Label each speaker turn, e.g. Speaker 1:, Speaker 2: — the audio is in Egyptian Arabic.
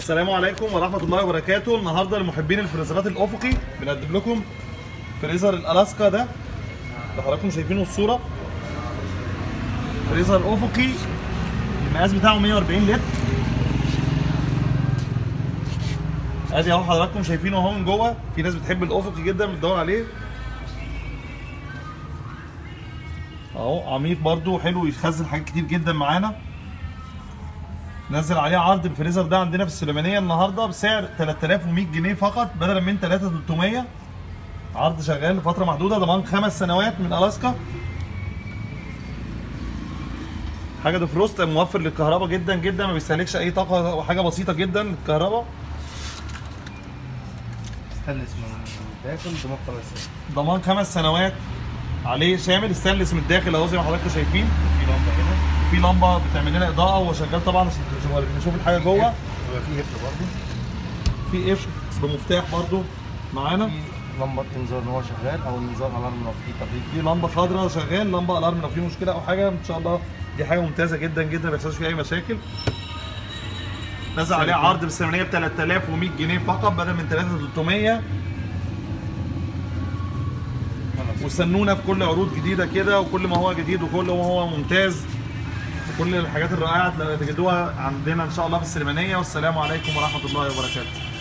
Speaker 1: السلام عليكم ورحمة الله وبركاته النهارده لمحبين الفريزرات الأفقي بنقدم لكم فريزر الألاسكا ده اللي حضراتكم شايفينه الصورة فريزر أفقي المقاس بتاعه 140 لتر ادي اهو حضراتكم شايفينه اهو من جوه في ناس بتحب الأفقي جدا بتدور عليه اهو عميق برده حلو يخزن حاجات كتير جدا معانا نزل عليه عرض الفريزر ده عندنا في السليمانيه النهارده بسعر 3100 جنيه فقط بدلا من 3300 عرض شغال لفتره محدوده ضمان خمس سنوات من الاسكا حاجه ديفروست موفر للكهرباء جدا جدا ما بيستهلكش اي طاقه وحاجه بسيطه جدا للكهرباء
Speaker 2: ستانلس من الداخل دماغ خلاص
Speaker 1: ضمان خمس سنوات عليه شامل ستانلس من الداخل اهو زي ما حضراتكم شايفين
Speaker 2: في لمبه هنا
Speaker 1: في لمبه بتعمل لنا اضاءه وهو شغال طبعا عشان تشوفوا- نشوف الحاجه جوه
Speaker 2: يبقى في قفل برضه
Speaker 1: في قفل بمفتاح برضو معانا
Speaker 2: في لمبه انذار ان هو شغال او انذار الارم لو في تبريد
Speaker 1: في لمبه خضراء شغال لمبه الارم لو في مشكله او حاجه ان شاء الله دي حاجه ممتازه جدا جدا ما بيحصلش فيها اي مشاكل نزل عليه عرض بالثمانيه ب 3100 جنيه فقط بدل من 3300
Speaker 2: خلاص
Speaker 1: واستنونا في كل عروض جديده كده وكل ما هو جديد وكل ما هو ممتاز وكل الحاجات الرائعه تجدوها عندنا ان شاء الله في السليمانيه والسلام عليكم ورحمه الله وبركاته